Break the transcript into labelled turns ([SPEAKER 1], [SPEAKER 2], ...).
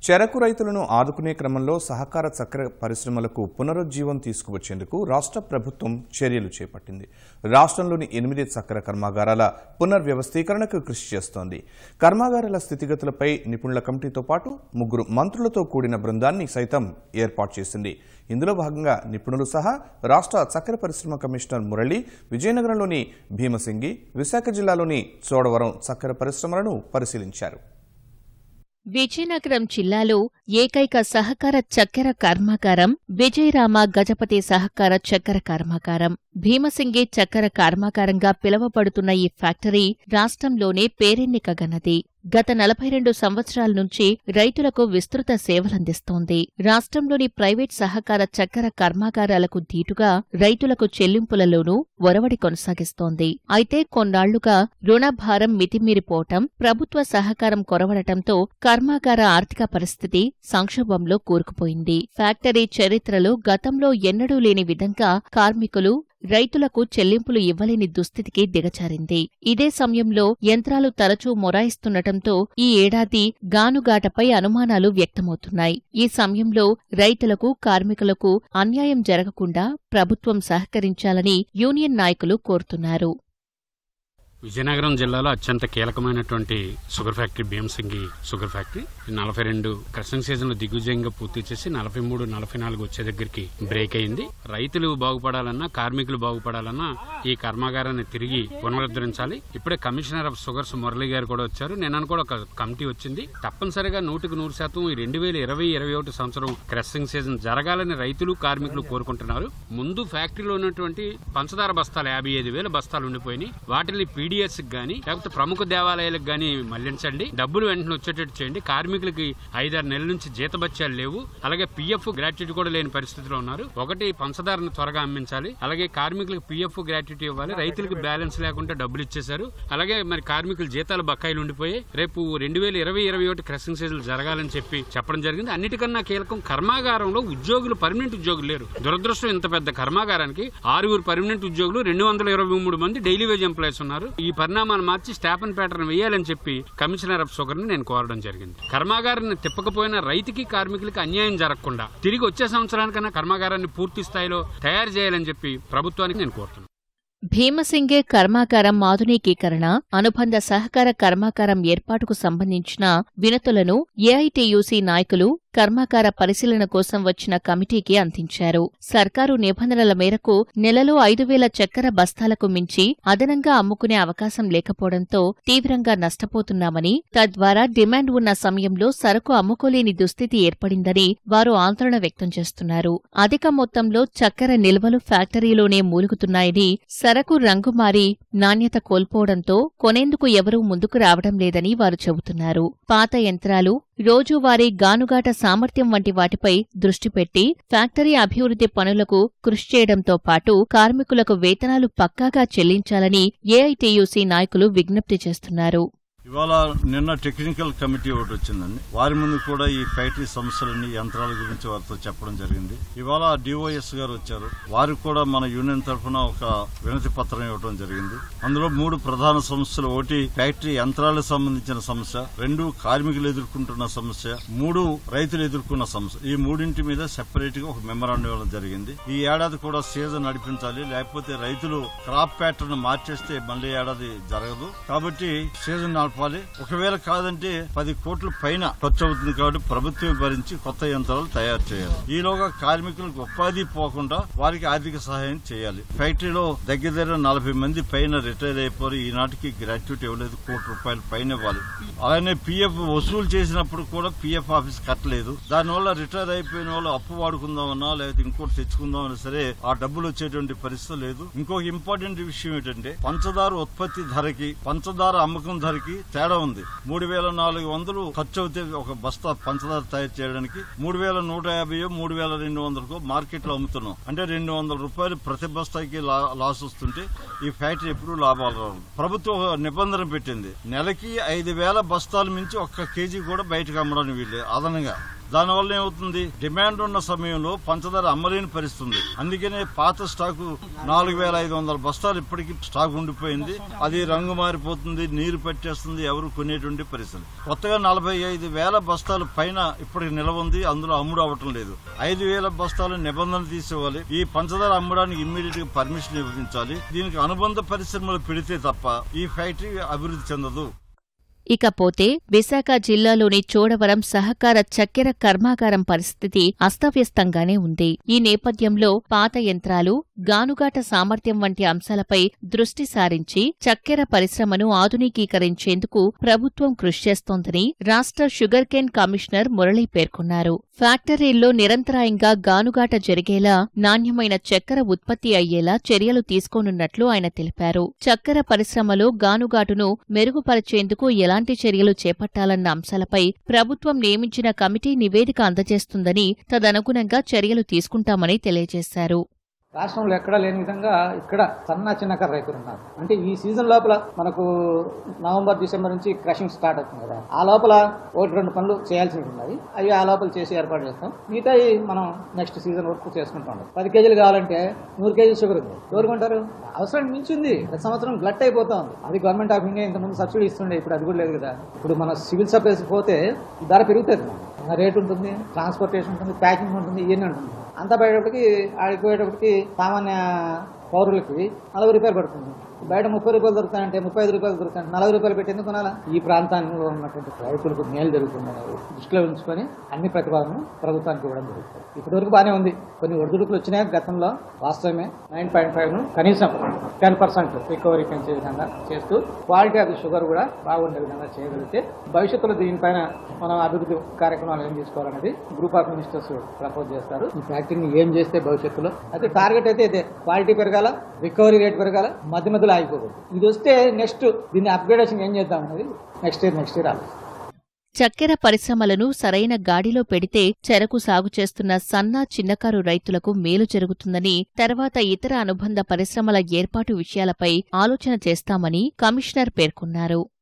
[SPEAKER 1] చెరకు రైతులను ఆదుకునే క్రమంలో సహకార చక్కెర పరిశ్రమలకు పునరుజ్జీవం తీసుకువచ్చేందుకు రాష్ట్ర ప్రభుత్వం చర్యలు చేపట్టింది రాష్ట్రంలోని ఎనిమిది చక్కెర కర్మాగారాల పునర్వ్యవస్థీకరణకు కృషి చేస్తోంది కర్మాగారాల స్థితిగతులపై నిపుణుల కమిటీతో పాటు ముగ్గురు మంత్రులతో కూడిన బృందాన్ని సైతం ఏర్పాటు చేసింది ఇందులో భాగంగా నిపుణులు సహా రాష్ట్ర చక్కెర పరిశ్రమ కమిషనర్ మురళి విజయనగరంలోని భీమసింగి విశాఖ జిల్లాలోని చోడవరం చక్కెర పరిశ్రమలను పరిశీలించారు
[SPEAKER 2] విజయనగరం జిల్లాలో ఏకైక సహకార చక్కెర కర్మాగారం విజయరామ గజపతి సహకార చక్కెర కర్మాగారం భీమసింగి చక్కెర కర్మాగారంగా పిలువబడుతున్న ఈ ఫ్యాక్టరీ రాష్ట్రంలోనే పేరెన్నికగన్నది గత నలభై రెండు సంవత్సరాల నుంచి రైతులకు విస్తృత సేవలందిస్తోంది రాష్ట్రంలోని ప్రైవేట్ సహకార చక్కెర కర్మాగారాలకు దీటుగా రైతులకు చెల్లింపులలోనూ ఒరవడి కొనసాగిస్తోంది అయితే కొన్నాళ్లుగా రుణభారం మితిమీరిపోవటం ప్రభుత్వ సహకారం కొరవడటంతో కర్మాగార ఆర్థిక పరిస్థితి సంక్షోభంలో కూరుకుపోయింది ఫ్యాక్టరీ చరిత్రలో గతంలో ఎన్నడూ లేని విధంగా కార్మికులు రైతులకు చెల్లింపులు ఇవ్వలేని దుస్థితికి దిగజారింది ఇదే సమయంలో యంత్రాలు తరచూ మొరాయిస్తుండటంతో ఈ ఏడాది గానుగాటపై అనుమానాలు వ్యక్తమవుతున్నాయి ఈ సమయంలో రైతులకు కార్మికులకు అన్యాయం జరగకుండా ప్రభుత్వం సహకరించాలని యూనియన్ నాయకులు కోరుతున్నారు
[SPEAKER 3] విజయనగరం జిల్లాలో అత్యంత కీలకమైనటువంటి sugar factory Bhimasingi sugar factory నలభై రెండు క్రషింగ్ సీజన్ లో దిగ్విజయంగా పూర్తి చేసి నలభై మూడు నలభై నాలుగు వచ్చే దగ్గరికి బ్రేక్ అయింది రైతులు బాగుపడాలన్నా కార్మికులు బాగుపడాలన్నా ఈ కర్మాగారాన్ని తిరిగి పునరుద్ధరించాలి ఇప్పుడే కమిషనర్ ఆఫ్ షుగర్స్ మురళి గారు కూడా వచ్చారు నేను కూడా ఒక కమిటీ వచ్చింది తప్పనిసరిగా నూటికి నూరు శాతం ఈ రెండు వేల ఇరవై ఇరవై ఒకటి సంవత్సరం క్రషింగ్ సీజన్ జరగాలని రైతులు కార్మికులు కోరుకుంటున్నారు ముందు ఫ్యాక్టరీలో ఉన్నటువంటి పంచదార బస్తాలు యాభై ఐదు వేల బస్తాలు ఉండిపోయినాయి వాటిని పీడిఎస్ గానీ లేకపోతే ప్రముఖ దేవాలయాలకు గానీ మళ్లించండి డబ్బులు వెంటనే వచ్చేటట్టు చేయండి కార్మికులకి ఐదారు నెలల నుంచి జీతబత్యాలు లేవు అలాగే పిఎఫ్ గ్రాట్యుటీ కూడా లేని పరిస్థితిలో ఉన్నారు ఒకటి పంచదారను త్వరగా అమ్మించాలి అలాగే కార్మికులకు పిఎఫ్ గ్రాట్యుటీ ఇవ్వాలి రైతులకు బ్యాలెన్స్ లేకుండా డబ్బులు ఇచ్చేశారు అలాగే మరి కార్మికుల జీతాలు బకాయిలు ఉండిపోయి రేపు రెండు వేల ఇరవై ఇరవై ఒకటి క్రషింగ్ సీజన్ జరగాలని చెప్పి చెప్పడం జరిగింది అన్నిటికన్నా కీలకం కర్మాగారంలో ఉద్యోగులు పర్మనెంట్ ఉద్యోగులు లేరు దురదృష్టం ఇంత పెద్ద కర్మాగారానికి ఆరుగురు పర్మనెంట్ ఉద్యోగులు రెండు వందల ఇరవై మూడు మంది డైలీ వేజ్ ఎంప్లాయీస్ ఉన్నారు ఈ పరిణామాన్ని మార్చి స్టాఫ్ అండ్ ప్యాటర్న్ వేయాలని చెప్పి కమిషనర్ ఆఫ్ షుగర్ ని నేను కోరడం జరిగింది కర్మాగారాన్ని తిప్పకపోయినా రైతుకి కార్మికులకి అన్యాయం జరగకుండా తిరిగి వచ్చే సంవత్సరానికన్నా కర్మాగారాన్ని పూర్తి స్థాయిలో తయారు చేయాలని చెప్పి ప్రభుత్వానికి నేను కోరుతున్నాను
[SPEAKER 2] భీమసింగే కర్మాగారం ఆధునికీకరణ అనుబంధ సహకార కర్మాగారం ఏర్పాటుకు సంబంధించిన వినతులను ఏఐటియుసి నాయకులు కర్మాగార పరిశీలన కోసం వచ్చిన కమిటీకి అందించారు సర్కారు నిబంధనల మేరకు నెలలో ఐదు వేల చక్కెర బస్తాలకు మించి అదనంగా అమ్ముకునే అవకాశం లేకపోవడంతో తీవ్రంగా నష్టపోతున్నామని తద్వారా డిమాండ్ ఉన్న సమయంలో సరకు అమ్ముకోలేని దుస్థితి ఏర్పడిందని వారు ఆందోళన వ్యక్తం చేస్తున్నారు అధిక మొత్తంలో చక్కెర నిల్వలు ఫ్యాక్టరీలోనే మూలుగుతున్నాయని సరకు రంగు మారి నాణ్యత కోల్పోవడంతో కొనేందుకు ఎవరూ ముందుకు రావడం లేదని వారు చెబుతున్నారు పాత యంత్రాలు రోజువారీ గానుగాట సామర్థ్యం వంటి వాటిపై దృష్టి పెట్టి ఫ్యాక్టరీ అభివృద్ధి పనులకు కృషి చేయడంతో పాటు కార్మికులకు వేతనాలు పక్కాగా చెల్లించాలని ఏఐటియుసి నాయకులు విజ్ఞప్తి చేస్తున్నారు
[SPEAKER 4] ఇవాళ నిన్న టెక్నికల్ కమిటీ ఒకటి వచ్చిందండి వారి ముందు కూడా ఈ ఫ్యాక్టరీ సమస్యలన్నీ యంత్రాల గురించి వారితో చెప్పడం జరిగింది ఇవాళ డిఓఎస్ గారు వచ్చారు వారికి కూడా మన యూనియన్ తరఫున ఒక వినతి పత్రం ఇవ్వడం జరిగింది అందులో మూడు ప్రధాన సమస్యలు ఒకటి ఫ్యాక్టరీ యంత్రాలకు సంబంధించిన సమస్య రెండు కార్మికులు ఎదుర్కొంటున్న సమస్య మూడు రైతులు ఎదుర్కొన్న సమస్య ఈ మూడింటి మీద సెపరేట్ గా ఒక మెమరాండం ఇవ్వడం జరిగింది ఈ ఏడాది కూడా సీజన్ నడిపించాలి లేకపోతే రైతులు క్రాప్ ప్యాటర్న్ మార్చేస్తే మళ్ళీ ఏడాది జరగదు కాబట్టి సీజన్ నడపాలి ఒకవేళ కాదంటే పది కోట్ల పైన ఖర్చు అవుతుంది కాబట్టి ప్రభుత్వం భరించి కొత్త యంత్రాలు తయారు చేయాలి ఈలోగా కార్మికులకు ఉపాధి పోకుండా వారికి ఆర్థిక సహాయం చేయాలి ఫ్యాక్టరీలో దగ్గర దగ్గర నలభై మంది పైన రిటైర్ అయిపోయి ఈనాటికి గ్రాట్యుటీ ఇవ్వలేదు కోటి రూపాయలు పైన ఇవ్వాలి అలానే పిఎఫ్ వసూలు చేసినప్పుడు కూడా పిఎఫ్ ఆఫీస్ కట్టలేదు దానివల్ల రిటైర్ అయిపోయిన వాళ్ళు అప్పు వాడుకుందామన్నా లేకపోతే ఇంకోటి తెచ్చుకుందామన్నా సరే ఆ డబ్బులు వచ్చేటువంటి పరిస్థితి లేదు ఇంకొక ఇంపార్టెంట్ విషయం ఏంటంటే పంచదార ఉత్పత్తి ధరకి పంచదార అమ్మకం ధరకి తేడా ఉంది మూడు వేల నాలుగు వందలు ఖర్చు అవుతే ఒక బస్తా పంచదార తయారు చేయడానికి మూడు వేల నూట యాభై మూడు వేల రెండు వందలకు మార్కెట్ లో అమ్ముతున్నాం అంటే రెండు వందల రూపాయలు ప్రతి బస్తాకి లా- లాస్ వస్తుంటే ఈ ఫ్యాక్టరీ ఎప్పుడు లాభాలు రావు ప్రభుత్వం ఒక నిబంధన పెట్టింది నెలకి ఐదు వేల బస్తాలు మించి ఒక్క కేజీ కూడా బయటకు అమ్మడానికి వీళ్ళు అదనంగా దానివల్ల ఏమవుతుంది డిమాండ్ ఉన్న సమయంలో పంచదార అమ్మలేని పరిస్థితి ఉంది అందుకనే పాత స్టాకు నాలుగు వేల ఐదు వందల బస్తాలు ఇప్పటికీ స్టాక్ ఉండిపోయింది అది రంగు మారిపోతుంది నీరు పట్టేస్తుంది ఎవరు కొనేటువంటి పరిస్థితి కొత్తగా నలభై ఐదు వేల బస్తాలు పైన ఇప్పటికి నిలవ ఉంది అందులో అమ్ముడు అవ్వటం లేదు ఐదు వేల బస్తాలు నిబంధన తీసేవాలి ఈ పంచదార అమ్మడానికి ఇమ్మీడియట్ గా పర్మిషన్ ఇప్పించాలి దీనికి అనుబంధ పరిశ్రమలు పెడితే తప్ప ఈ ఫ్యాక్టరీ అభివృద్ధి చెందదు
[SPEAKER 2] ఇకపోతే విశాఖ జిల్లాలోని చోడవరం సహకార చక్కెర కర్మాగారం పరిస్థితి అస్తవ్యస్తంగానే ఉంది ఈ నేపథ్యంలో పాత యంత్రాలు గానుగాట సామర్థ్యం వంటి అంశాలపై దృష్టి సారించి చక్కెర పరిశ్రమను ఆధునికీకరించేందుకు ప్రభుత్వం కృషి చేస్తోందని రాష్ట్ర షుగర్ కేన్ కమిషనర్ మురళి పేర్కొన్నారు ఫ్యాక్టరీల్లో నిరంతరాయంగా గానుగాట జరిగేలా నాణ్యమైన చక్కెర ఉత్పత్తి అయ్యేలా చర్యలు తీసుకోనున్నట్లు ఆయన తెలిపారు చక్కెర పరిశ్రమలో గానుగాటును మెరుగుపరిచేందుకు ఎలాంటి చర్యలు చేపట్టాలన్న అంశాలపై ప్రభుత్వం నియమించిన కమిటీ నివేదిక అందజేస్తుందని తదనుగుణంగా చర్యలు తీసుకుంటామని తెలియజేశారు
[SPEAKER 5] రాష్ట్రంలో ఎక్కడా లేని విధంగా ఇక్కడ సన్న చిన్నకారు రైతులు ఉన్నారు అంటే ఈ సీజన్ లోపల మనకు నవంబర్ డిసెంబర్ నుంచి క్రషింగ్ స్టార్ట్ అవుతుంది కదా ఆ లోపల ఒకటి రెండు పనులు చేయాల్సి ఉన్నాయి అవి ఆ లోపల చేసి ఏర్పాటు చేస్తాం మిగతా మనం నెక్స్ట్ సీజన్ వరకు చేసుకుంటాం పది కేజీలు కావాలంటే నూరు కేజీలు షుగర్ ఉంది ఎవరు కొంటారు అవసరం మించింది ప్రతి సంవత్సరం గ్లట్ అయిపోతా ఉంది అది గవర్నమెంట్ ఆఫ్ ఇండియా ఇంతకుముందు సబ్సిడీ ఇస్తుండే ఇప్పుడు అది కూడా లేదు కదా ఇప్పుడు మన సివిల్ సప్లైస్ పోతే ధర పెరుగుతుంది రేట్ ఉంటుంది ట్రాన్స్పోర్టేషన్ ఉంటుంది ప్యాకింగ్ ఉంటుంది ఇవన్నీ ఉంటుంది అంతా పోయేటప్పటికి ఆడికి పోయేటప్పటికి సామాన్య పౌరులకి నలభై రూపాయలు పడుతుంది బయట ముప్పై రూపాయలు దొరుకుతాయంటే ముప్పై ఐదు రూపాయలు దొరుకుతాయంటే నలభై రూపాయలు పెట్టి ఎందుకు కొనాలా ఈ ప్రాంతాల్లో ఉన్నటువంటి రైతులకు మేలు జరుగుతుందని దృష్టిలో ఉంచుకొని అన్ని ప్రతిపాదనలు ప్రభుత్వానికి ఇవ్వడం జరుగుతుంది ఇప్పటి వరకు బాగానే ఉంది కొన్ని ఒడిదుడుకులు వచ్చినాయి గతంలో వాస్తవమే నైన్ పాయింట్ ఫైవ్ ను కనీసం టెన్ పర్సెంట్ రికవరీ పెంచే విధంగా చేస్తూ క్వాలిటీ ఆఫ్ షుగర్ కూడా బాగుండే విధంగా చేయగలిగితే భవిష్యత్తులో దీనిపైన మనం అభివృద్ధి కార్యక్రమాలు ఏం తీసుకోవాలనేది గ్రూప్ ఆఫ్ మినిస్టర్స్ ప్రపోజ్ చేస్తారు ఈ ఫ్యాక్టరీని ఏం చేస్తే భవిష్యత్తులో అయితే టార్గెట్ అయితే ఇదే క్వాలిటీ పెరగాల రికవరీ రేట్ పెరగాల మధ్య మధ్యలో ఆగిపోకూడదు ఇది వస్తే నెక్స్ట్ దీన్ని అప్గ్రేడేషన్ ఏం చేద్దాం అనేది నెక్స్ట్ ఇయర్ నెక్స్ట్ ఇయర్ ఆలోచిస్తాం
[SPEAKER 2] చక్కెర పరిశ్రమలను సరైన గాడిలో పెడితే చెరకు సాగు చేస్తున్న సన్న చిన్నకారు రైతులకు మేలు జరుగుతుందని తర్వాత ఇతర అనుబంధ పరిశ్రమల ఏర్పాటు విషయాలపై ఆలోచన చేస్తామని కమిషనర్ పేర్కొన్నారు